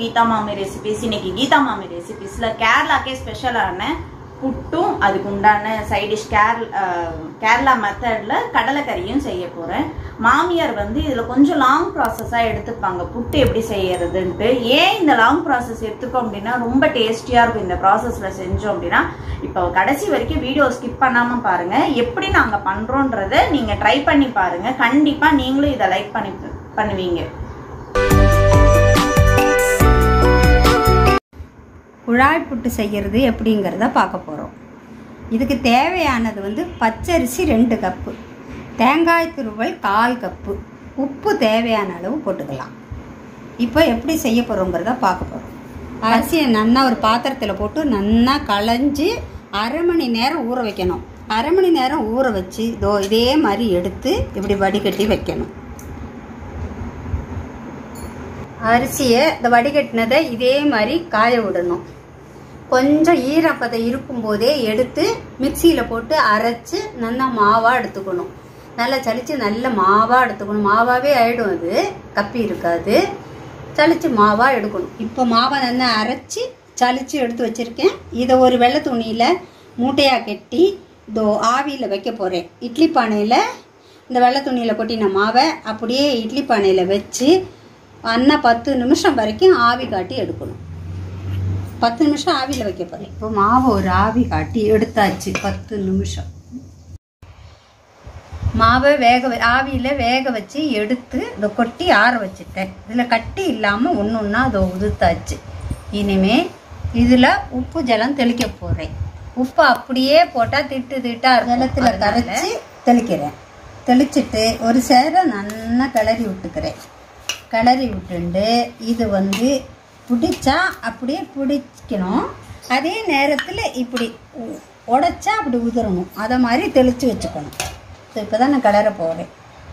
கீதா மாமி ரெசிபிஸ் இன்னைக்கு கீதா மாமி ரெசிபிஸ்ல கேரளாக்கே ஸ்பெஷலான புட்டும் அதுக்கு உண்டான சைடிஷ் கேர் கேரளா மெத்தட்ல கடலைக்கறியும் செய்ய போறேன் மாமியார் வந்து இதுல கொஞ்சம் லாங் ப்ராசஸா எடுத்துப்பாங்க புட்டு எப்படி செய்யறதுன்ட்டு ஏன் இந்த லாங் ப்ராசஸ் எடுத்துக்கோம் அப்படின்னா ரொம்ப டேஸ்டியா இருக்கும் இந்த ப்ராசஸ்ல செஞ்சோம் அப்படின்னா இப்போ கடைசி வரைக்கும் வீடியோ ஸ்கிப் பண்ணாம பாருங்க எப்படி நாங்க பண்றோன்றத நீங்க ட்ரை பண்ணி பாருங்க கண்டிப்பா நீங்களும் இதை லைக் பண்ணி பண்ணுவீங்க குழாய் புட்டு செய்கிறது எப்படிங்கிறத பார்க்க போகிறோம் இதுக்கு தேவையானது வந்து பச்சரிசி ரெண்டு கப்பு தேங்காய் துருவல் கால் கப்பு உப்பு தேவையான அளவு போட்டுக்கலாம் இப்போ எப்படி செய்ய போகிறோங்கிறத பார்க்க போகிறோம் அரிசியை நல்லா ஒரு பாத்திரத்தில் போட்டு நல்லா களைஞ்சி அரை மணி நேரம் ஊற வைக்கணும் அரை மணி நேரம் ஊற வச்சு இதோ இதே மாதிரி எடுத்து இப்படி வடிகட்டி வைக்கணும் அரிசியை இந்த வடிகட்டினதை இதே மாதிரி காய விடணும் கொஞ்சம் ஈரப்பதம் இருக்கும்போதே எடுத்து மிக்சியில் போட்டு அரைச்சி நல்லா மாவாக எடுத்துக்கணும் நல்லா சலிச்சு நல்ல மாவாக எடுத்துக்கணும் மாவாகவே ஆயிடும் அது கப்பி இருக்காது சலிச்சு மாவாக எடுக்கணும் இப்போ மாவை நல்லா அரைச்சி சலிச்சு எடுத்து வச்சுருக்கேன் இதை ஒரு வெள்ளை துணியில் மூட்டையாக கட்டி இதோ ஆவியில் வைக்க போகிறேன் இட்லி பானையில் இந்த வெள்ளை துணியில் கொட்டின மாவை அப்படியே இட்லி பானையில் வச்சு அண்ணா பத்து நிமிஷம் வரைக்கும் ஆவி காட்டி எடுக்கணும் பத்து நிமிஷம் ஆவியில் வைக்க போகிறேன் இப்போ மாவு ஒரு ஆவி காட்டி எடுத்தாச்சு பத்து நிமிஷம் மாவை வேக வ ஆவியில் வேக வச்சு எடுத்து இதை கொட்டி ஆற வச்சுட்டேன் இதில் கட்டி இல்லாமல் ஒன்று ஒன்றா அதை உதுத்தாச்சு இனிமே இதில் உப்பு ஜலம் தெளிக்க போகிறேன் உப்பு அப்படியே போட்டால் திட்டு திட்டாக ஜலத்தில் கரைச்சி தெளிக்கிறேன் தெளிச்சிட்டு ஒரு சேர நல்லா கிளறி விட்டுக்கிறேன் கிளறி விட்டுண்டு இது வந்து பிடிச்சா அப்படியே பிடிக்கணும் அதே நேரத்தில் இப்படி உ- உடைச்சா அப்படி உதிரணும் அதை மாதிரி தெளித்து வச்சுக்கணும் இப்போ தான் நான் கிளற போகிறேன்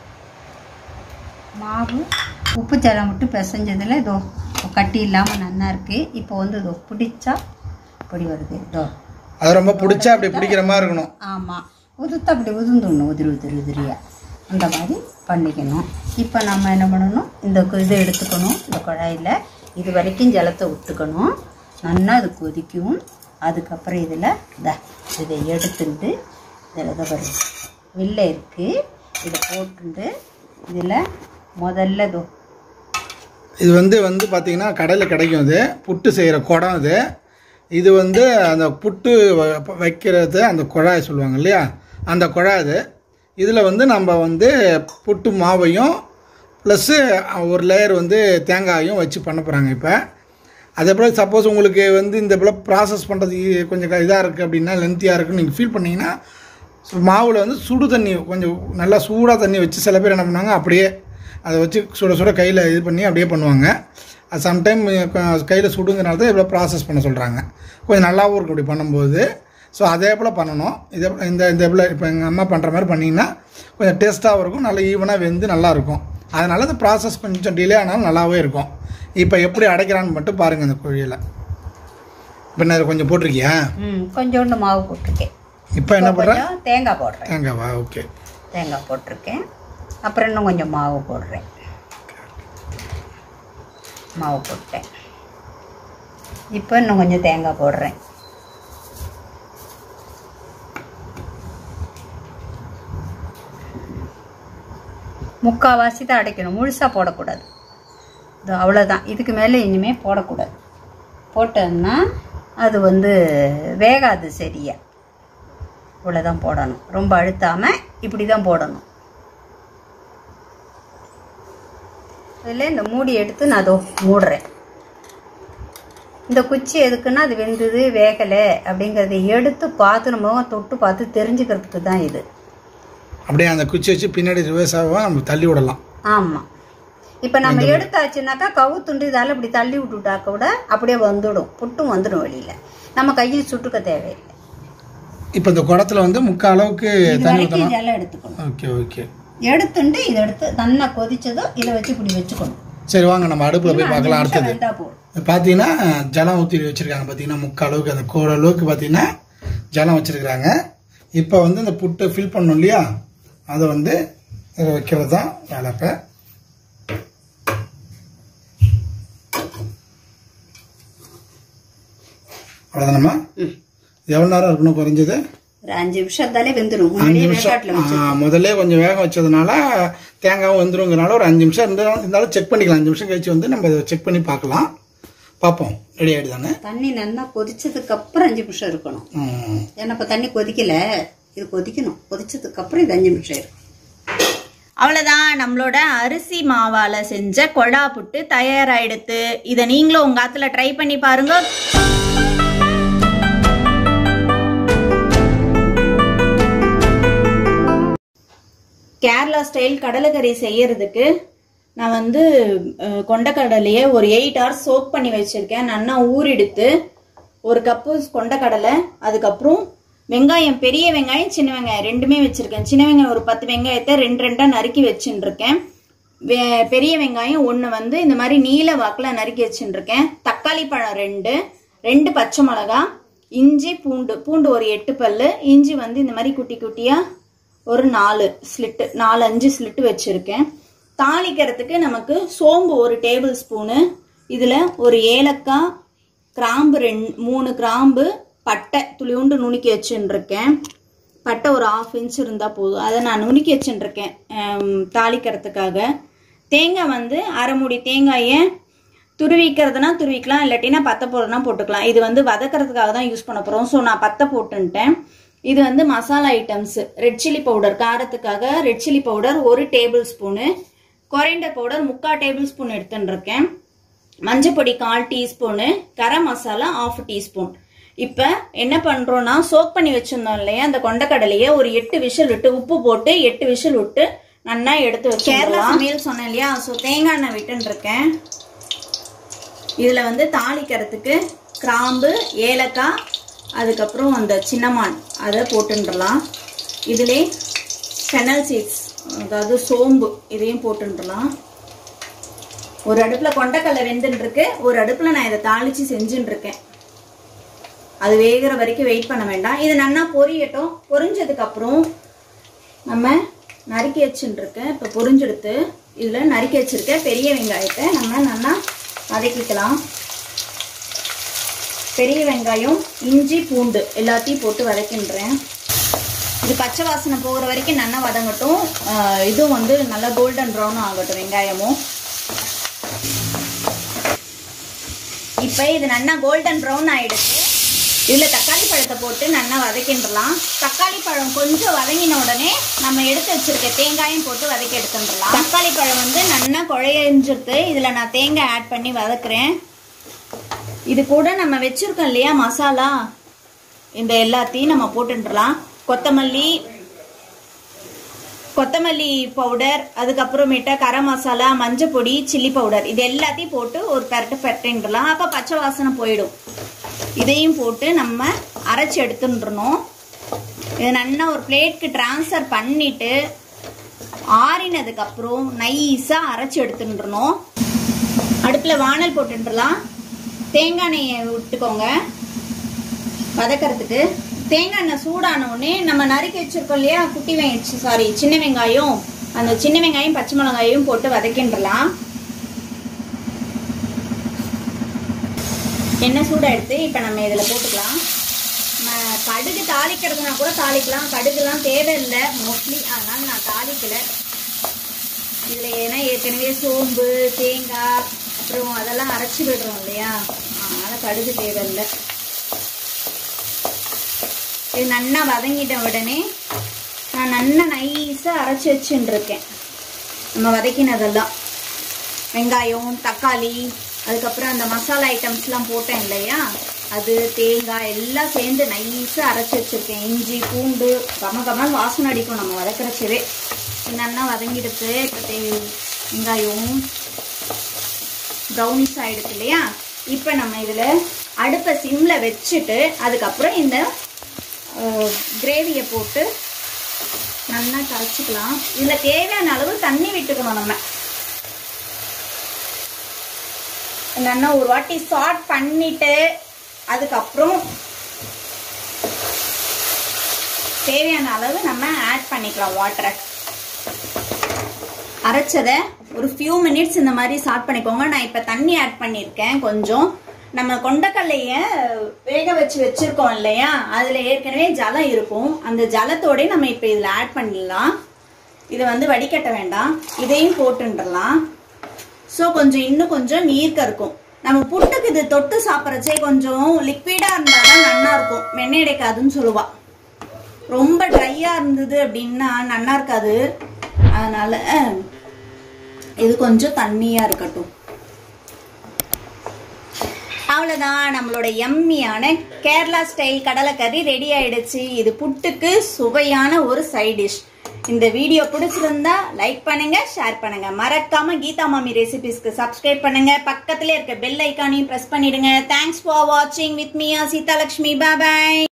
மாவு உப்பு ஜலம் விட்டு பிசைஞ்சதில் இதோ கட்டி இல்லாமல் நல்லா இருக்குது இப்போ வந்து இதோ பிடிச்சா இப்படி வருது இதோ அது ரொம்ப பிடிச்சா அப்படி பிடிக்கிற மாதிரி இருக்கணும் ஆமாம் உதுத்து அப்படி உதுந்துடணும் உதிரி உதிரி உதிரியா அந்த மாதிரி பண்ணிக்கணும் இப்போ நம்ம என்ன பண்ணணும் இந்த கு- இதை எடுத்துக்கணும் இந்த குழாயில் இது வரைக்கும் ஜலத்தை விட்டுக்கணும் நல்லா அது கொதிக்கும் அதுக்கப்புறம் இதில் இந்த இதை எடுத்துட்டு இதில் இதை வரும் வில்லை இருக்குது இதை போட்டுட்டு இதில் முதல்ல இதோ இது வந்து வந்து பார்த்தீங்கன்னா கடையில் கிடைக்கும் இது புட்டு செய்கிற குடம் இது இது வந்து அந்த புட்டு வ- வைக்கிறது அந்த குழாய் சொல்லுவாங்க இல்லையா அந்த குழாய் இது இதில் வந்து நம்ம வந்து புட்டு மாவையும் ப்ளஸ்ஸு ஒரு லேயர் வந்து தேங்காயும் வச்சு பண்ண போகிறாங்க இப்போ அதே போல் சப்போஸ் உங்களுக்கு வந்து இந்த போல் ப்ராசஸ் பண்ணுறது கொஞ்சம் இதாக இருக்குது அப்படின்னா லென்த்தியாக இருக்குன்னு நீங்கள் ஃபீல் பண்ணீங்கன்னா ஸோ மாவில் வந்து சுடு தண்ணி கொஞ்சம் நல்லா சூடாக தண்ணி வச்சு சில பேர் என்ன பண்ணுவாங்க அப்படியே அதை வச்சு சுட சுட கையில் இது பண்ணி அப்படியே பண்ணுவாங்க அது சம்டைம் கையில் சுடுங்கிறனால தான் இவ்வளோ ப்ராசஸ் பண்ண சொல்கிறாங்க கொஞ்சம் நல்லாவும் இருக்கும் இப்படி பண்ணும்போது ஸோ அதே போல் பண்ணணும் இதே இந்த இந்த போல் இப்போ எங்கள் அம்மா பண்ணுற மாதிரி பண்ணிங்கன்னா கொஞ்சம் டேஸ்ட்டாகவும் இருக்கும் நல்லா ஈவனாக வெந்து நல்லா இருக்கும் அதனால் இந்த ப்ராசஸ் கொஞ்சம் டிலே ஆனாலும் நல்லாவே இருக்கும் இப்போ எப்படி அடைக்கிறான்னு மட்டும் பாருங்கள் இந்த கோழியில் இப்போ நான் இதை கொஞ்சம் போட்டிருக்கியா ம் கொஞ்சோண்டு மாவு போட்டிருக்கேன் இப்போ என்ன பண்ணுறேன் கொஞ்சம் தேங்காய் போடுறேன் தேங்காவா ஓகே தேங்காய் போட்டிருக்கேன் அப்புறம் இன்னும் கொஞ்சம் மாவு போடுறேன் மாவு போட்டேன் இப்போ இன்னும் கொஞ்சம் தேங்காய் போடுறேன் முக்கால்வாசி தான் அடைக்கணும் முழுசாக போடக்கூடாது இது அவ்வளோதான் இதுக்கு மேலே இனிமேல் போடக்கூடாது போட்டோம்னா அது வந்து வேகாது சரியா இவ்வளோதான் போடணும் ரொம்ப அழுத்தாமல் இப்படி தான் போடணும் இதில் இந்த மூடி எடுத்து நான் அதோ மூடுறேன் இந்த குச்சி எதுக்குன்னா அது வெந்தது வேகலை அப்படிங்கிறத எடுத்து பார்த்து நம்ம தொட்டு பார்த்து தெரிஞ்சுக்கிறதுக்கு தான் இது அப்படியே அந்த குச்சி வச்சு பின்னாடி ரிவர்ஸாக நம்ம தள்ளி விடலாம் ஆமாம் இப்போ நம்ம எடுத்தாச்சுனாக்கா கவுத்துண்டு இதால் இப்படி தள்ளி விட்டுட்டாக்க கூட அப்படியே வந்துடும் புட்டும் வந்துடும் வெளியில் நம்ம கையில் சுட்டுக்க தேவையில்லை இப்போ இந்த குடத்துல வந்து முக்கால் அளவுக்கு இது தண்ணி வரைக்கும் ஊற்றலாம் இதெல்லாம் எடுத்துக்கணும் ஓகே ஓகே எடுத்துட்டு இதை எடுத்து நல்லா கொதிச்சதும் இதை வச்சு இப்படி வச்சுக்கணும் சரி வாங்க நம்ம அடுப்பில் போய் பார்க்கலாம் நிமிஷம் அடுத்தது வெந்தா போதும் பார்த்தீங்கன்னா ஜலம் ஊற்றி வச்சுருக்காங்க பார்த்தீங்கன்னா முக்கால் அளவுக்கு அந்த கோர அளவுக்கு பார்த்தீங்கன்னா ஜலம் வச்சுருக்குறாங்க இப்போ வந்து இந்த புட்டை ஃபில் பண்ணணும் இல்லையா அதை வந்து இதில் வைக்கிறது தான் வேலை இப்போ அவ்வளோதானம்மா ம். எவ்வளோ நேரம் இருக்கணும் குறைஞ்சது ஒரு அஞ்சு நிமிஷம் இருந்தாலே வெந்துடும் அஞ்சு முன்னாடியே நிமிஷம் வேக்காட்டில் வச்சு ஆ, முதல்ல கொஞ்சம் வேக வச்சதுனால தேங்காவும் வந்துருங்கனால ஒரு அஞ்சு நிமிஷம் இருந்தா இருந்தாலும் செக் பண்ணிக்கலாம் அஞ்சு நிமிஷம் கழிச்சு வந்து நம்ம செக் பண்ணி பார்க்கலாம் பார்ப்போம் ரெடி ஆகிடுதானே தண்ணி நல்லா கொதிச்சதுக்கு அப்புறம் அஞ்சு நிமிஷம் இருக்கணும் ம் ஏன்னா இப்போ தண்ணி கொதிக்கல இது கொதிக்கணும் கொதிச்சதுக்கு அப்புறம் இது அஞ்சு நிமிஷம் இருக்கும் அவ்வளோதான் நம்மளோட அரிசி மாவால செஞ்ச கொழா புட்டு தயாராயிடுத்து இதை நீங்களும் உங்க ஆத்துல ட்ரை பண்ணி பாருங்க கேரளா ஸ்டைல் கடலைக்கறி செய்யறதுக்கு நான் வந்து அஹ், கொண்டக்கடலையை ஒரு எயிட் ஹவர்ஸ் சோக் பண்ணி வச்சிருக்கேன் நல்லா ஊறிடுத்து ஒரு கப்பு கொண்டக்கடலை அதுக்கப்புறம் வெங்காயம் பெரிய வெங்காயம் சின்ன வெங்காயம் ரெண்டுமே வச்சிருக்கேன் சின்ன வெங்காயம் ஒரு பத்து வெங்காயத்தை ரெண்டு ரெண்டா நறுக்கி வச்சுட்டு இருக்கேன் வே- பெரிய வெங்காயம் ஒன்று வந்து இந்த மாதிரி நீல வாக்கில் நறுக்கி வச்சுட்டு இருக்கேன் தக்காளி பழம் ரெண்டு ரெண்டு பச்சை மிளகா இஞ்சி பூண்டு பூண்டு ஒரு எட்டு பல்லு இஞ்சி வந்து இந்த மாதிரி குட்டி குட்டியாக ஒரு நாலு ஸ்லிட்டு நாலு அஞ்சு ஸ்லிட்டு வச்சுருக்கேன் தாளிக்கிறதுக்கு நமக்கு சோம்பு ஒரு டேபிள் ஸ்பூனு இதில் ஒரு ஏலக்காய் கிராம்பு ரெண் மூணு கிராம்பு பட்டை துளியுண்டு நுணுக்கி வச்சுருக்கேன் பட்டை ஒரு ஆஃப் இன்ச் இருந்தால் போதும் அதை நான் நுணுக்கி வச்சுருக்கேன் தாளிக்கிறதுக்காக தேங்காய் வந்து அரை மூடி தேங்காயை துருவிக்கிறதுனா துருவிக்கலாம் இல்லாட்டினா பத்தை போடுறதுனா போட்டுக்கலாம் இது வந்து வதக்கிறதுக்காக தான் யூஸ் பண்ண போகிறோம் ஸோ நான் பத்தை போட்டுன்ட்டேன் இது வந்து masala items red chilli powder காரத்துக்காக ரெட் சில்லி பவுடர் ஒரு டேபிள் ஸ்பூனு கொரைண்டர் பவுடர் முக்கால் டேபிள் ஸ்பூன் எடுத்துன்னு இருக்கேன் மஞ்சப்பொடி கால் teaspoon garam masala half teaspoon இப்போ என்ன பண்ணுறோன்னா சோக் பண்ணி வச்சிருந்தோம் இல்லையா அந்த கொண்டக்கடலையை ஒரு எட்டு விசில் விட்டு உப்பு போட்டு எட்டு விசில் விட்டு நல்லா எடுத்து வச்சு கேரளா சமையல் சொன்னேன் இல்லையா ஸோ தேங்காய் எண்ணெய் விட்டுன்னு இருக்கேன் இதில் வந்து தாளிக்கிறதுக்கு கிராம்பு ஏலக்காய் அதுக்கப்புறம் அந்த சின்னமான் அதை போட்டுன்றலாம் இதிலே ஃபெனல் சீட்ஸ் அதாவது சோம்பு இதையும் போட்டுன்றலாம் ஒரு அடுப்பில் கொண்டக்கடலை வெந்துன்னு இருக்கு ஒரு அடுப்பில் நான் இதை தாளித்து செஞ்சுட்டு இருக்கேன் அது வேகிற வரைக்கும் வெயிட் பண்ண வேண்டாம் இது நல்லா பொரியட்டும் பொரிஞ்சதுக்கு அப்புறம் நம்ம நறுக்கி வச்சுட்டு இருக்கேன் இப்போ பொரிஞ்செடுத்து இதில் நறுக்கி வச்சிருக்க பெரிய வெங்காயத்தை நம்ம நல்லா வதக்கிக்கலாம் பெரிய வெங்காயம் இஞ்சி பூண்டு எல்லாத்தையும் போட்டு வதக்கின்றேன் இது பச்சை வாசனை போகிற வரைக்கும் நல்லா வதங்கட்டும் ஆஹ் இதுவும் வந்து நல்லா கோல்டன் ப்ரௌனும் ஆகட்டும் வெங்காயமும் இப்போ இது நல்லா கோல்டன் ப்ரௌன் ஆயிடுச்சு இதில் தக்காளி பழத்தை போட்டு நல்லா வதக்கின்றலாம் தக்காளி பழம் கொஞ்சம் வதங்கின உடனே நம்ம எடுத்து வச்சிருக்க தேங்காயும் போட்டு வதக்கி எடுத்துடலாம் தக்காளி பழம் வந்து நல்லா குழைஞ்சிருத்து இதில் நான் தேங்காய் ஆட் பண்ணி வதக்குறேன் இது கூட நம்ம வச்சிருக்கோம் இல்லையா மசாலா இந்த எல்லாத்தையும் நம்ம போட்டுடலாம் கொத்தமல்லி கொத்தமல்லி பவுடர் அதுக்கப்புறமேட்டா கரம் மசாலா மஞ்சள் பொடி சில்லி பவுடர் இது எல்லாத்தையும் போட்டு ஒரு பெரட்டு பெரட்டின்றலாம் அப்போ பச்சை வாசனை போயிடும் இதையும் போட்டு நம்ம அரைச்சி எடுத்துன்றணும் இது நல்லா ஒரு பிளேட்க்கு ட்ரான்ஸ்ஃபர் பண்ணிட்டு ஆறினதுக்கப்புறம் நைஸாக அரைச்சி எடுத்துன்றணும் அடுப்பில் வானல் போட்டுன்றலாம் தேங்காய் எண்ணெயை விட்டுக்கோங்க வதக்கிறதுக்கு தேங்காய் எண்ணெய் சூடான உடனே நம்ம நறுக்கி வச்சிருக்கோம் இல்லையா குட்டி வெங்காயம் சாரி சின்ன வெங்காயம் அந்த சின்ன வெங்காயம் பச்சை மிளகாயும் போட்டு வதக்கின்றலாம் எண்ணெய் சூடாக எடுத்து இப்போ நம்ம இதில் போட்டுக்கலாம் நம்ம கடுகு தாளிக்கிறதுனா கூட தாளிக்கலாம் கடுகுலாம் தேவையில்லை மோஸ்ட்லி அதனால் நான் தாளிக்கலை இதில் ஏன்னா ஏற்கனவே சோம்பு தேங்காய் அப்புறம் அதெல்லாம் அரைச்சி விடுறோம் இல்லையா அதனால் கடுகு தேவையில்லை இது நல்லா வதங்கிட்ட உடனே நான் நல்லா நைஸாக அரைச்சி வச்சுன்னு இருக்கேன் நம்ம வதக்கினதெல்லாம் வெங்காயம் தக்காளி அதுக்கப்புறம் அந்த மசாலா ஐட்டம்ஸ்லாம் போட்டேன் இல்லையா அது தேங்காய் எல்லாம் சேர்ந்து நைஸாக அரைச்சி வச்சுருக்கேன் இஞ்சி பூண்டு கம கமல் வாசனை அடிக்கும் நம்ம வதக்கிறச்சவே நல்லா வதங்கிடுச்சு இப்போ தே வெங்காயம் ப்ரௌனிஸ் ஆகிடுச்சு இல்லையா இப்போ நம்ம இதில் அடுப்பை சிம்மில் வச்சுட்டு அதுக்கப்புறம் இந்த கிரேவியை போட்டு நல்லா கரைச்சிக்கலாம் இதில் தேவையான அளவு தண்ணி விட்டுக்கணும் நம்ம நல்லா ஒரு வாட்டி சாட் பண்ணிட்டு அதுக்கப்புறம் தேவையான அளவு நம்ம ஆட் பண்ணிக்கலாம் வாட்டரை அரைச்சதை ஒரு ஃபியூ மினிட்ஸ் இந்த மாதிரி சாட் பண்ணிக்கோங்க நான் இப்போ தண்ணி ஆட் பண்ணியிருக்கேன் கொஞ்சம் நம்ம கொண்டக்கல்லைய வேக வச்சு வச்சிருக்கோம் இல்லையா அதுல ஏற்கனவே ஜலம் இருக்கும் அந்த ஜலத்தோட நம்ம இப்ப இதுல ஆட் பண்ணிடலாம் இதை வந்து வடிகட்ட வேண்டாம் இதையும் போட்டுன்றலாம் ஸோ கொஞ்சம் இன்னும் கொஞ்சம் நீர் கறக்கும் நம்ம புட்டுக்கு இது தொட்டு சாப்பிட்றச்சே கொஞ்சம் லிக்விடா இருந்தால் தான் நல்லா இருக்கும் வெண்ணெய் அடைக்காதுன்னு சொல்லுவா ரொம்ப ட்ரையா இருந்தது அப்படின்னா நல்லா இருக்காது அதனால இது கொஞ்சம் தண்ணியா இருக்கட்டும் அவ்வளோதான் நம்மளோட எம்மியான கேரளா ஸ்டைல் கடலைக்கறி ரெடி ஆயிடுச்சு இது புட்டுக்கு சுவையான ஒரு சைட் டிஷ் இந்த வீடியோ பிடிச்சிருந்தா லைக் பண்ணுங்க ஷேர் பண்ணுங்க மறக்காம கீதா மாமி ரெசிபிஸ்க்கு சப்ஸ்கிரைப் பண்ணுங்க பக்கத்துல இருக்க பெல் ஐக்கானையும் பிரஸ் பண்ணிடுங்க தேங்க்ஸ் ஃபார் வாட்சிங் with me Seetha Lakshmi bye